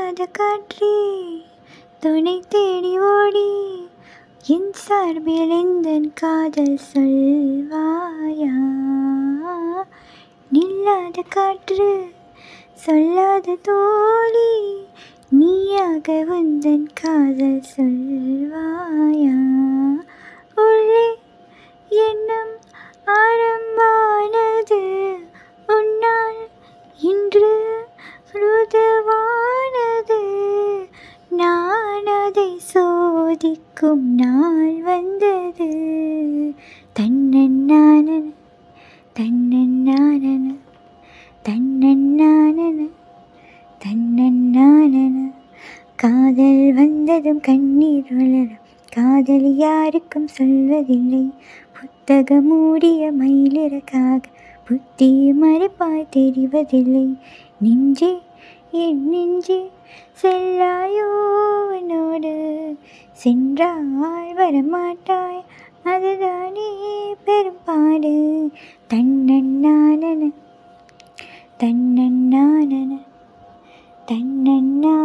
நில்லாத காற்றே துணை தேடி ஓடி என் சார்பில் எந்தன் காதல் சொல்வாயா நில்லாத காற்று சொல்லாத தோழி நீயாக உந்தன் காதல் சொல்வாயா உள்ளே எண்ணம் ஆரம்பானது உன்னால் இன்று ருதுவானது நான் அதை சோதிக்கும் நாள் வந்தது தன்னன்னான தன்னன்னான தன்னன்னான தன்னன்னான காதல் வந்ததும் கண்ணீர் வளரும் காதல் யாருக்கும் சொல்வதில்லை புத்தகம் மூடிய மயிலிறக்காக புத்தி மறைப்பாய் தெரிவதில்லை நெஞ்சே என் நெஞ்சே செல்லாயோ என்னோடு சென்றால் வரமாட்டாய் அதுதானே பெரும்பாடு தன்னன்னான தன்னன்னான தன்னன்னா